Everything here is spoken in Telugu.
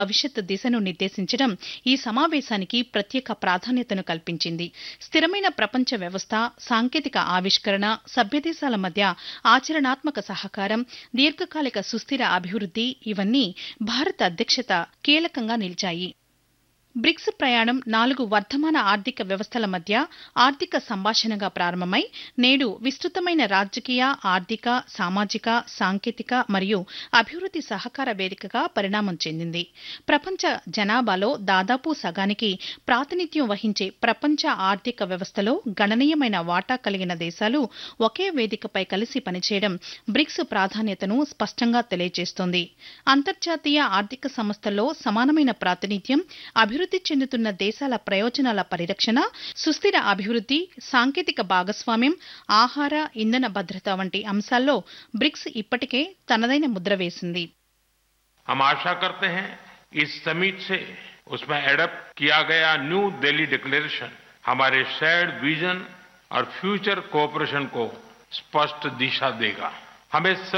భవిష్యత్ దిశను నిర్దేశించడం ఈ సమావేశానికి ప్రత్యేక ప్రాధాన్యతను కల్పించింది స్థిరమైన ప్రపంచ వ్యవస్థ సాంకేతిక ఆవిష్కరణ సభ్యదేశాల మధ్య ఆచరణాత్మక సహకారం దీర్ఘకాలిక సుస్థిర అభివృద్ధి ఇవన్నీ భారత అధ్యక్షత కీలకంగా నిలిచాయి బ్రిక్స్ ప్రయాణం నాలుగు వర్ధమాన ఆర్థిక వ్యవస్థల మధ్య ఆర్థిక సంభాషణగా ప్రారంభమై నేడు విస్తృతమైన రాజకీయ ఆర్థిక సామాజిక సాంకేతిక మరియు అభివృద్ధి సహకార వేదికగా పరిణామం చెందింది ప్రపంచ జనాభాలో దాదాపు సగానికి ప్రాతినిధ్యం వహించే ప్రపంచ ఆర్థిక వ్యవస్థలో గణనీయమైన వాటా కలిగిన దేశాలు ఒకే వేదికపై కలిసి పనిచేయడం బ్రిక్స్ ప్రాధాన్యతను స్పష్టంగా తెలియజేస్తోంది అంతర్జాతీయ ఆర్థిక సంస్థల్లో సమానమైన ప్రాతినిధ్యం అభివృద్ధి చెందుతున్న దేశాల ప్రయోజనాల పరిరక్షణ సుస్థిర అభివృద్ధి సాంకేతిక భాగస్వామ్యం ఆహార ఇంధన భద్రత వంటి అంశాల్లో బ్రిక్స్ ఇప్పటికే తనదైన ముద్ర వేసింది हम आशा करते हैं इस समिट से उसमें एडप्ट किया गया न्यू दिल्ली डिक्लेरेशन हमारे शेयर्ड विजन और फ्यूचर कोऑपरेशन को स्पष्ट दिशा देगा हमें